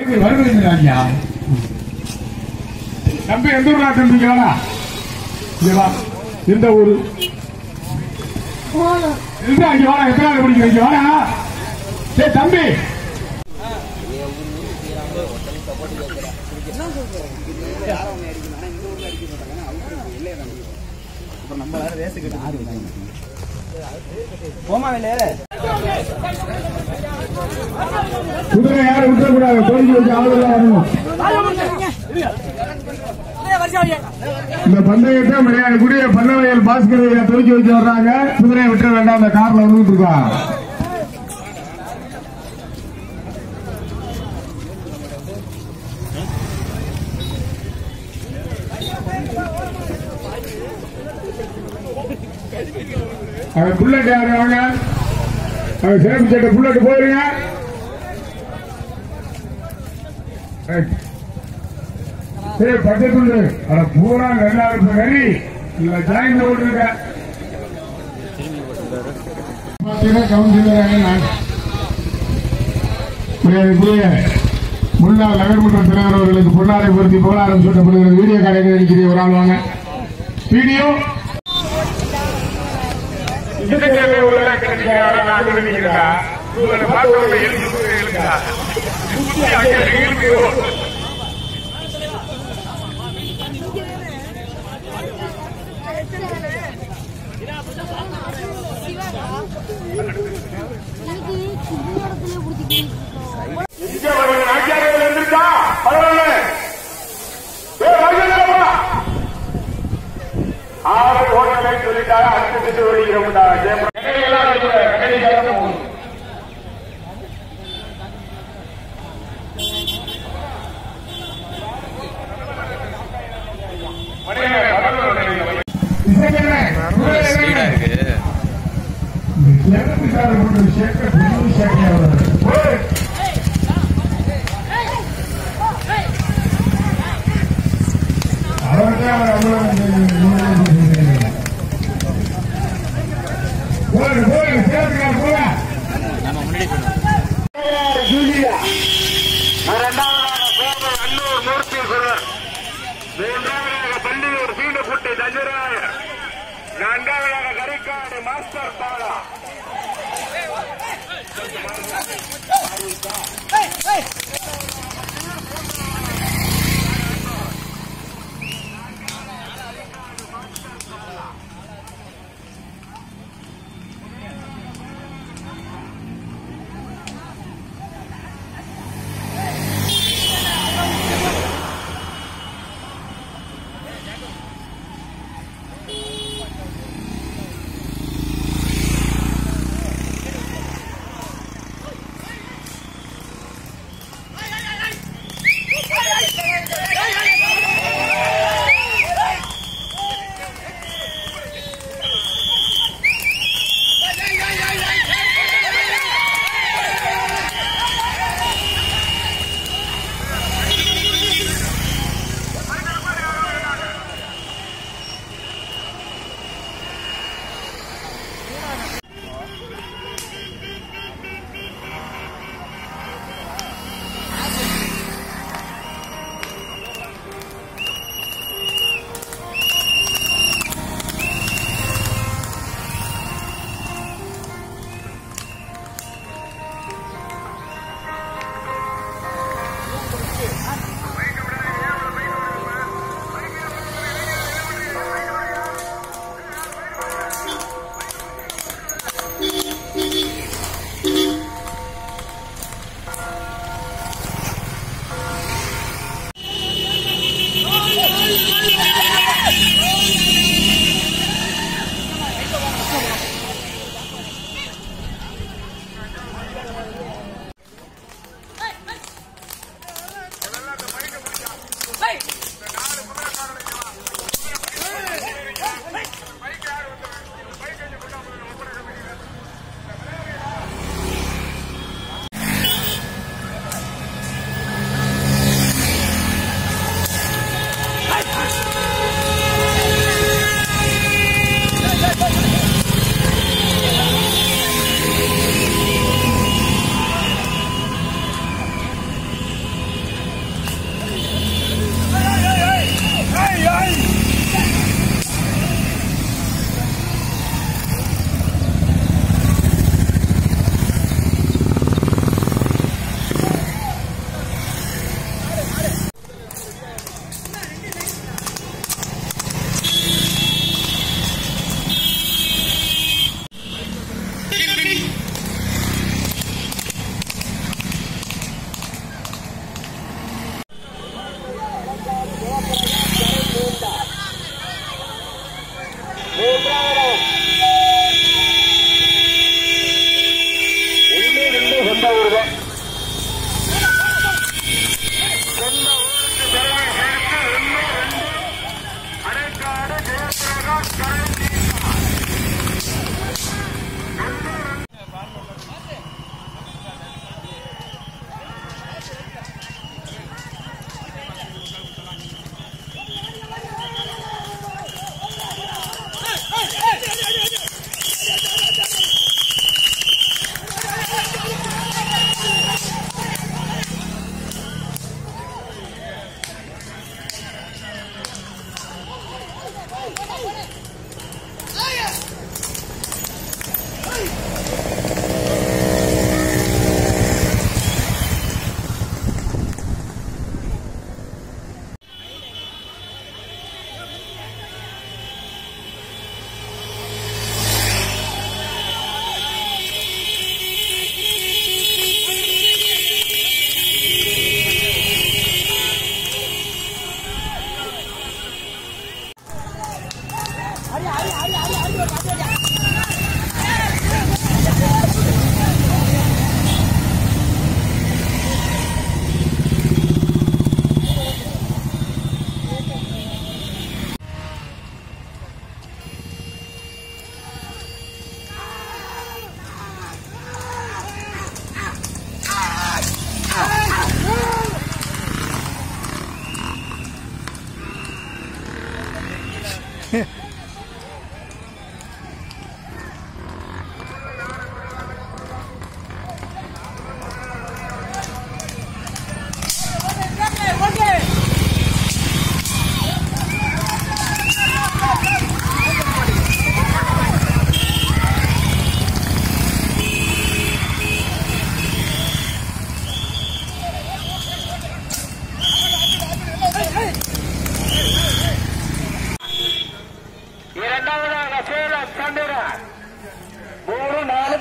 வருவீங்களா தம்பி எந்த ஊர்ல தம்பிங்க வாடா இங்க வா எந்த ஊரு இந்த இங்க வாடா எத்தனாவது படிக்க இங்க வாடா டேய் தம்பி குதிரை யாரும் விட்டுறக்கூடாது கோரிக்கை வச்சு ஆளுநர் வரணும் இந்த பந்தயத்தை மரியாதைக்குரிய பண்ணவையல் பாஸ்கர் ஐயா துவக்கி வச்சு வர்றாங்க குதிரையை விட்டுற வேண்டாம் அந்த கார்ல வந்துட்டு இருக்கா அவன் புல்லட் யாரு அவங்க அவன் சேப்பு சட்டை புல்லட் போயிருங்க ரைட். சரி பக்கத்துல அட பூரா நல்லா இருப்ப கறி இல்ல ஜாயின் போட்டுருக்க பாத்தீங்கன்னா கவுன்சிலராக நான் மரியாதைக்குரிய முன்னாள் நகர்மன்ற தலைவர் அவர்களுக்கு பொன்னாடை பொருத்தி புகழாரம் சூட்டப்படுகிறது வீடியோ கடைக்கு நிற்கிற ஒரு ஆள் வாங்க வீடியோ எனக்கு சின்ன இடத்துல பிடிச்சிக்கிட்டு ஆறு ஓட்டலை சொல்லிட்டாங்க அடுத்து திட்டு வருகிறோம்டா ஸ்பீடா இருக்கு நம்ம முன்னாடி போனோம் அன்னூர் மூர்த்தீஸ்வரர் மூன்றாவதாக பள்ளியூர் சீண்டக்குட்டி தஞ்சராய நான்காவதாக கரிக்காடு மாஸ்டர் பாலா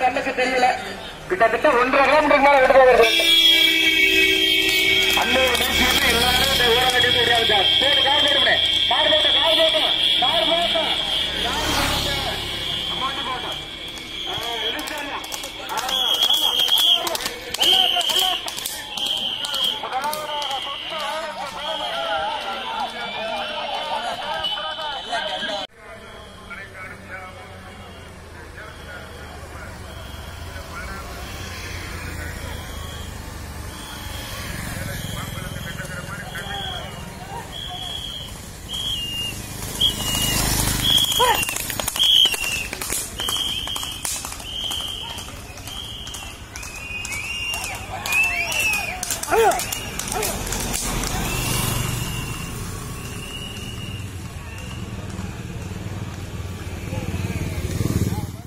கண்ணுக்கு தெரியல கிட்டத்தட்ட ஒன்றரை கிலோமீட்டருக்கு மேல விட்டு போகிறது அன்னூறு நிமிஷம் எல்லாரும் இந்த ஊரை கட்டி முடியாது போட்டு கார் போட்டு மாடு போட்ட கார் போட்டோம் கார் போட்டோம்